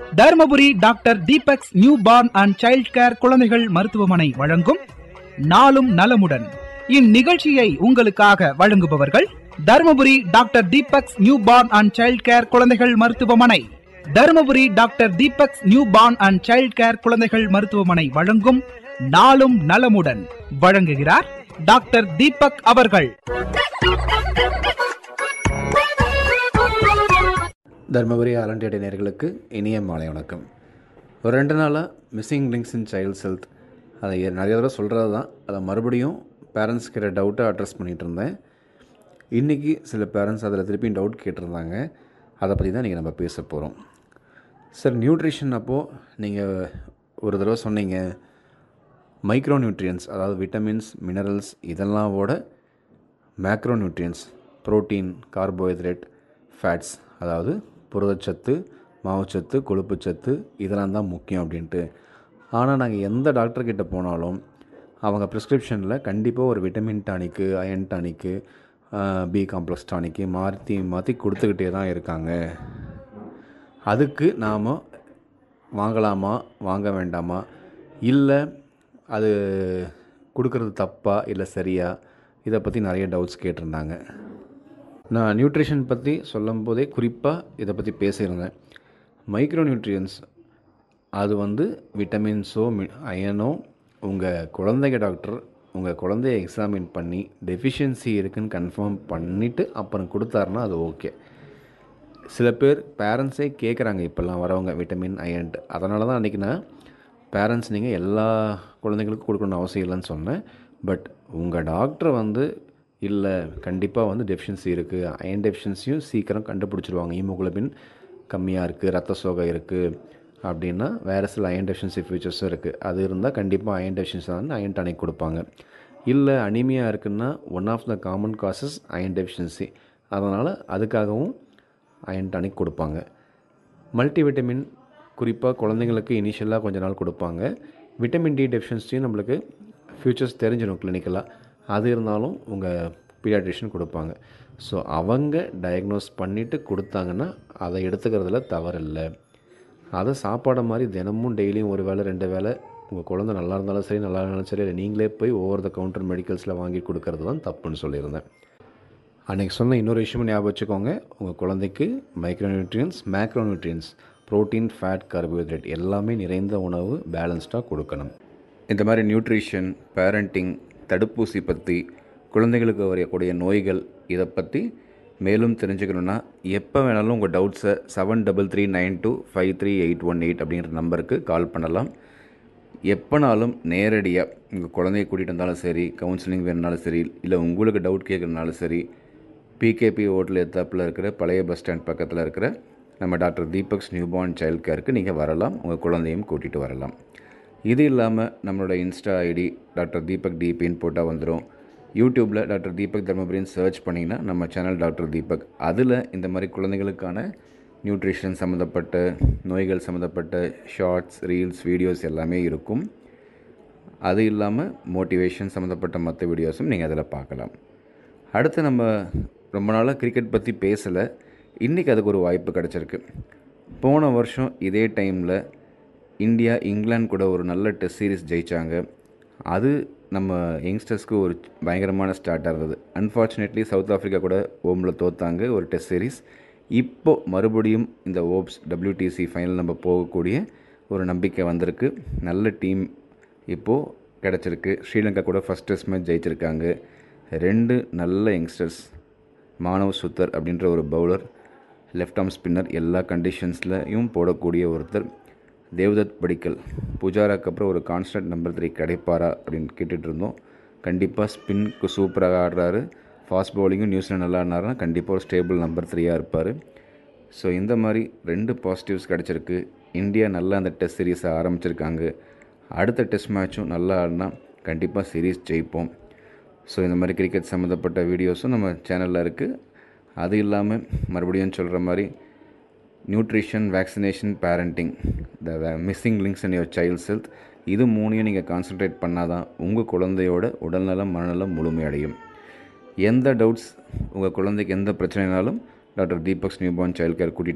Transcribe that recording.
Dharmapuri doctor Deepak's new born and child care குழந்தைகள் மருத்துவமனை வழங்கும் நாளும் நலமுடன் இந்நிகழ்ச்சியை உங்களுக்காக வழங்குபவர்கள் Dharmapuri doctor Deepak's new born and child care குழந்தைகள் மருத்துவமனை Dharmapuri doctor Deepak's new born and child care குழந்தைகள் மருத்துவமனை வழங்கும் நாளும் நலமுடன் வழங்குகிறார் டாக்டர் தீபக் அவர்கள் தர்மபுரி ஆலண்டியடை நேர்களுக்கு இனிய மாலை வணக்கம் ஒரு ரெண்டு நாளாக missing links in child's health அதை ஏ- நிறைய தடவை சொல்கிறது தான் அதை மறுபடியும் பேரண்ட்ஸ் கிட்ட டவுட்டை அட்ரஸ் பண்ணிகிட்டு இருந்தேன் இன்றைக்கி சில பேரண்ட்ஸ் அதில் திருப்பியும் டவுட் கேட்டிருந்தாங்க அதை பற்றி தான் இன்றைக்கி நம்ம பேச போகிறோம் சார் நியூட்ரிஷன் அப்போது நீங்கள் ஒரு தடவை சொன்னீங்க மைக்ரோ நியூட்ரியன்ஸ் அதாவது விட்டமின்ஸ் மினரல்ஸ் இதெல்லாமோட macro nutrients protein carbohydrate fats அதாவது புரதச்சத்து மாவுச்சத்து கொழுப்புச்சத்து இதெல்லாம் தான் முக்கியம் அப்படின்ட்டு ஆனால் நாங்கள் எந்த டாக்டர் கிட்ட போனாலும் அவங்க ப்ரிஸ்கிரிப்ஷனில் கண்டிப்பாக ஒரு vitamin tonic iron tonic B complex tonic மாற்றி மாற்றி கொடுத்துக்கிட்டே தான் இருக்காங்க அதுக்கு நாம் வாங்கலாமா வாங்க வேண்டாமா இல்லை அது கொடுக்கறது தப்பா இல்லை சரியா இதை பற்றி நிறைய டவுட்ஸ் கேட்டிருந்தாங்க நான் நியூட்ரிஷன் பற்றி சொல்லும் போதே குறிப்பாக இதை பற்றி பேசியிருந்தேன் மைக்ரோ நியூட்ரியன்ஸ் அது வந்து விட்டமின்ஸோ மி அயனோ உங்கள் குழந்தைங்க டாக்டர் உங்கள் குழந்தைய எக்ஸாமின் பண்ணி டெஃபிஷியன்சி இருக்குன்னு கன்ஃபார்ம் பண்ணிவிட்டு அப்புறம் கொடுத்தாருன்னா அது ஓகே சில பேர் பேரண்ட்ஸே கேட்குறாங்க இப்போல்லாம் வரவங்க விட்டமின் அயன்ட்டு அதனால தான் அன்றைக்கி நான் பேரண்ட்ஸ் நீங்கள் எல்லா குழந்தைங்களுக்கும் கொடுக்கணும்னு அவசியம் இல்லைன்னு சொன்னேன் பட் உங்கள் டாக்டர் வந்து இல்லை கண்டிப்பாக வந்து டெஃபிஷியன்சி இருக்குது அயன் டெஃபிஷியன்சியும் சீக்கிரம் கண்டுபிடிச்சிருவாங்க ஹீமோகுளோபின் கம்மியாக இருக்குது ரத்த சோகை இருக்குது அப்படின்னா வேறு சில அயன் டெஃபிஷியன்சி ஃபீச்சர்ஸும் இருக்குது அது இருந்தால் கண்டிப்பாக அயன் டெஃபிஷியன்சி வந்து அயன் டானிக் கொடுப்பாங்க இல்லை அனிமியா இருக்குன்னா one of the common causes iron deficiency அதனால் அதுக்காகவும் அயன் டானிக் கொடுப்பாங்க மல்டிவிட்டமின் குறிப்பாக குழந்தைங்களுக்கு இனிஷியலாக கொஞ்ச நாள் கொடுப்பாங்க விட்டமின் டி டெஃபிஷியன்சியும் நம்மளுக்கு ஃபியூச்சர்ஸ் தெரிஞ்சிடும் கிளினிக்கலாக அது இருந்தாலும் உங்கள் பீடியாட்ரிஷியன் கொடுப்பாங்க ஸோ அவங்க டயக்னோஸ் பண்ணிவிட்டு கொடுத்தாங்கன்னா அதை எடுத்துக்கிறதுல தவறில்லை அதை சாப்பாடை மாதிரி தினமும் டெய்லியும் ஒரு வேளை ரெண்டு வேளை உங்கள் குழந்தை நல்லா இருந்தாலும் சரி நல்லா இருந்தாலும் சரி இல்லை நீங்களே போய் ஓவர் த கவுண்டர் மெடிக்கல்ஸில் வாங்கி கொடுக்கறது தான் தப்புன்னு சொல்லியிருந்தேன் அன்றைக்கி சொன்ன இன்னொரு விஷயமும் ஞாபகம் வச்சுக்கோங்க உங்கள் குழந்தைக்கு micro nutrients macro nutrients protein fat carbohydrate எல்லாமே நிறைந்த உணவு பேலன்ஸ்டாக கொடுக்கணும் இந்த மாதிரி நியூட்ரிஷன் பேரண்டிங் தடுப்பூசி பற்றி குழந்தைகளுக்கு வரக்கூடிய நோய்கள் இதை பற்றி மேலும் தெரிஞ்சுக்கணுன்னா எப்போ வேணாலும் உங்கள் டவுட்ஸை seven double three nine two five three eight one eight அப்படிங்கிற நம்பருக்கு கால் பண்ணலாம் எப்போனாலும் நேரடியாக உங்கள் குழந்தைய கூட்டிகிட்டு வந்தாலும் சரி கவுன்சிலிங் வேணுனாலும் சரி இல்லை உங்களுக்கு டவுட் கேட்குறதுனாலும் சரி பிகேபி ஹோட்டல் எத்தாப்பில் இருக்கிற பழைய பஸ் ஸ்டாண்ட் பக்கத்தில் இருக்கிற நம்ம டாக்டர் தீபக்ஸ் நியூபார்ன் சைல்ட் கேருக்கு நீங்கள் வரலாம் உங்கள் குழந்தையும் கூட்டிகிட்டு வரலாம் இது இல்லாமல் நம்மளோட இன்ஸ்டா ஐடி டாக்டர் தீபக் டிபின்னு போட்டால் வந்துடும் யூடியூப்பில் டாக்டர் தீபக் தர்மபுரின்னு சர்ச் பண்ணிங்கன்னா நம்ம சேனல் டாக்டர் தீபக் அதில் இந்த மாதிரி குழந்தைகளுக்கான நியூட்ரிஷன் சம்மந்தப்பட்ட நோய்கள் சம்மந்தப்பட்ட ஷார்ட்ஸ் ரீல்ஸ் வீடியோஸ் எல்லாமே இருக்கும் அது இல்லாமல் மோட்டிவேஷன் சம்மந்தப்பட்ட மற்ற வீடியோஸும் நீங்கள் அதில் பார்க்கலாம் அடுத்து நம்ம ரொம்ப நாளாக கிரிக்கெட் பற்றி பேசலை இன்றைக்கி அதுக்கு ஒரு வாய்ப்பு கிடச்சிருக்கு போன வருஷம் இதே டைமில் இந்தியா இங்கிலாந்து கூட ஒரு நல்ல டெஸ்ட் சீரிஸ் ஜெயித்தாங்க அது நம்ம யங்ஸ்டர்ஸ்க்கு ஒரு பயங்கரமான ஸ்டார்ட்டாக இருந்தது அன்ஃபார்ச்சுனேட்லி சவுத் ஆஃப்ரிக்கா கூட ஓமில் தோத்தாங்க ஒரு டெஸ்ட் சீரிஸ் இப்போ மறுபடியும் இந்த ஓப்ஸ் WTC ஃபைனல் நம்ம போகக்கூடிய ஒரு நம்பிக்கை வந்திருக்கு நல்ல டீம் இப்போது கிடச்சிருக்கு ஸ்ரீலங்கா கூட ஃபஸ்ட் டெஸ்ட் மேட்ச் ஜெயிச்சிருக்காங்க ரெண்டு நல்ல யங்ஸ்டர்ஸ் மானவ் சுத்தர் அப்படின்ற ஒரு பவுலர் லெஃப்ட் ஆர்ம் ஸ்பின்னர் எல்லா கண்டிஷன்ஸ்லையும் போடக்கூடிய ஒருத்தர் தேவதத் படிக்கல் புஜாராக்கு அப்புறம் ஒரு கான்ஸ்டன்ட் நம்பர் த்ரீ கிடைப்பாரா அப்படின்னு கேட்டுட்டு இருந்தோம் கண்டிப்பாக ஸ்பின்க்கு சூப்பராக ஆடுறாரு ஃபாஸ்ட் பவுலிங்கும் நியூசிலாந்து நல்லா ஆடினாருன்னா கண்டிப்பாக ஒரு ஸ்டேபிள் நம்பர் த்ரீயாக இருப்பார் ஸோ இந்த மாதிரி ரெண்டு பாசிட்டிவ்ஸ் கிடச்சிருக்கு இந்தியா நல்லா அந்த டெஸ்ட் சீரீஸை ஆரம்பிச்சிருக்காங்க அடுத்த டெஸ்ட் மேட்சும் நல்லா ஆடினா கண்டிப்பாக சீரீஸ் ஜெயிப்போம் ஸோ இந்த மாதிரி கிரிக்கெட் சம்மந்தப்பட்ட வீடியோஸும் நம்ம சேனலில் இருக்குது அது இல்லாமல் மறுபடியும் சொல்கிற மாதிரி nutrition vaccination parenting the missing links in your child's health இது மூணையும் நீங்கள் கான்சென்ட்ரேட் பண்ணால் தான் உங்கள் குழந்தையோட உடல்நலம் மனநலம் முழுமையடையும் எந்த டவுட்ஸ் உங்கள் குழந்தைக்கு எந்த பிரச்சனைனாலும் doctor Deepak's newborn child care கூட்டிகிட்டு